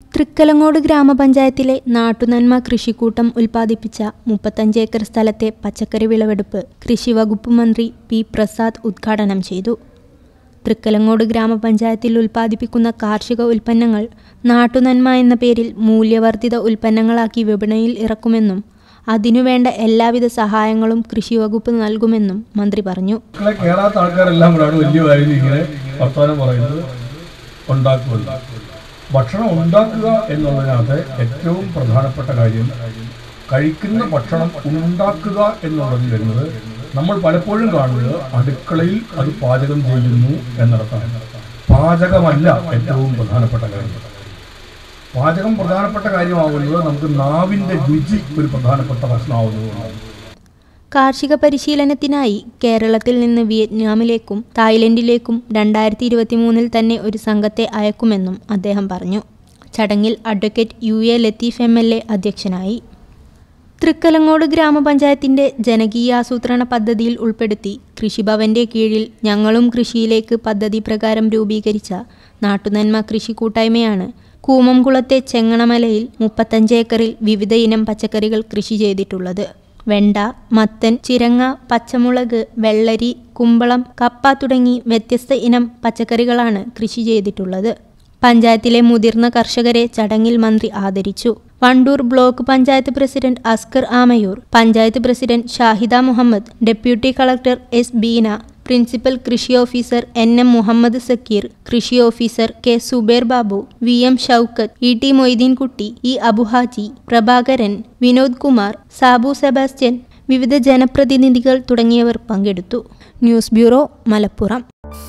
തൃക്കലങ്ങോട് ഗ്രാമപഞ്ചായത്തിലെ നാട്ടുനന്മ കൃഷിക്കൂട്ടം ഉൽപ്പാദിപ്പിച്ച മുപ്പത്തഞ്ച് ഏക്കർ സ്ഥലത്തെ പച്ചക്കറി വിളവെടുപ്പ് കൃഷി വകുപ്പ് മന്ത്രി പി പ്രസാദ് ഉദ്ഘാടനം ചെയ്തു തൃക്കലങ്ങോട് ഗ്രാമപഞ്ചായത്തിൽ ഉൽപ്പാദിപ്പിക്കുന്ന കാർഷിക ഉൽപ്പന്നങ്ങൾ നാട്ടുനന്മ എന്ന പേരിൽ മൂല്യവർദ്ധിത ഉൽപ്പന്നങ്ങളാക്കി വിപണിയിൽ ഇറക്കുമെന്നും അതിനുവേണ്ട എല്ലാവിധ സഹായങ്ങളും കൃഷി വകുപ്പ് നൽകുമെന്നും മന്ത്രി പറഞ്ഞു മക്കളെ കേറാത്ത ആൾക്കാരെല്ലാം കൂടാണ് വലിയ വായിൽ ഇങ്ങനെ വർത്തമാനം പറയുന്നത് ഉണ്ടാക്കുമല്ലോ ഭക്ഷണം ഉണ്ടാക്കുക എന്നുള്ളതിനകത്ത് ഏറ്റവും പ്രധാനപ്പെട്ട കാര്യം കഴിക്കുന്ന ഭക്ഷണം ഉണ്ടാക്കുക എന്നുള്ളതിൽ വരുന്നത് നമ്മൾ പലപ്പോഴും കാണുന്നത് അടുക്കളയിൽ അത് പാചകം ചെയ്യുന്നു എന്നിടത്താണ് പാചകമല്ല ഏറ്റവും പ്രധാനപ്പെട്ട കാര്യം പാചകം പ്രധാനപ്പെട്ട കാര്യമാകുന്നത് നമുക്ക് നാവിൻ്റെ രുചി ഒരു പ്രധാനപ്പെട്ട പ്രശ്നമാകുന്നതുകൊണ്ടാണ് കാർഷിക പരിശീലനത്തിനായി കേരളത്തിൽ നിന്ന് വിയറ്റ്നാമിലേക്കും തായ്ലൻഡിലേക്കും രണ്ടായിരത്തി ഇരുപത്തി മൂന്നിൽ തന്നെ ഒരു സംഘത്തെ അയക്കുമെന്നും അദ്ദേഹം പറഞ്ഞു ചടങ്ങിൽ advocate U A Latheef M L A അധ്യക്ഷനായി തൃക്കലങ്ങോട് ഗ്രാമപഞ്ചായത്തിന്റെ ജനകീയാസൂത്രണ പദ്ധതിയിൽ ഉൾപ്പെടുത്തി കൃഷിഭവന്റെ കീഴിൽ ഞങ്ങളും കൃഷിയിലേക്ക് പദ്ധതി പ്രകാരം രൂപീകരിച്ച നാട്ടുനന്മ കൃഷി കൂട്ടായ്മയാണ് കൂമംകുളത്തെ ചെങ്ങണമലയിൽ മുപ്പത്തഞ്ച് ഏക്കറിൽ വിവിധ ഇനം പച്ചക്കറികൾ കൃഷി ചെയ്തിട്ടുള്ളത് വെണ്ട മത്തൻ ചിരങ്ങ പച്ചമുളക് വെള്ളരി കുമ്പളം കപ്പ തുടങ്ങി വ്യത്യസ്ത ഇനം പച്ചക്കറികളാണ് കൃഷി ചെയ്തിട്ടുള്ളത് പഞ്ചായത്തിലെ മുതിർന്ന കർഷകരെ ചടങ്ങിൽ മന്ത്രി ആദരിച്ചു Wandoor block panchayat president Askar Amayur panchayat president Shahida Muhammad deputy collector S Beena principal കൃഷി officer N M Muhammad Zakir കൃഷി officer K Zubair Babu V M Shoukath E T Moideenkutty E Abuhaji Prabhakaran Vinod Kumar Sabu Sebastian വിവിധ ജനപ്രതിനിധികൾ തുടങ്ങിയവർ പങ്കെടുത്തു ന്യൂസ് ബ്യൂറോ മലപ്പുറം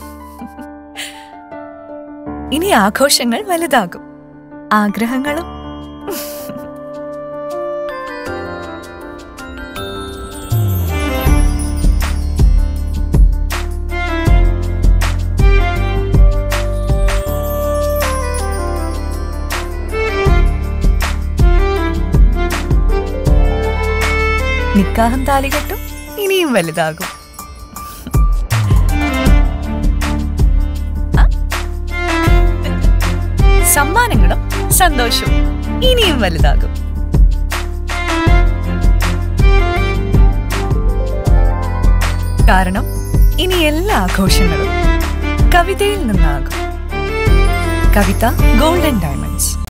ഇനി ആഘോഷങ്ങൾ വലുതാകും ആഗ്രഹങ്ങളും നിക്കാഹം താലികെട്ടും ഇനിയും വലുതാകും ആ? സമ്മാനങ്ങളും സന്തോഷവും ഇനിയും വലുതാകും കാരണം ഇനി എല്ലാ ആഘോഷങ്ങളും കവിതയിൽ നിന്നാകും കവിത ഗോൾഡൻ ഡയമണ്ട്സ്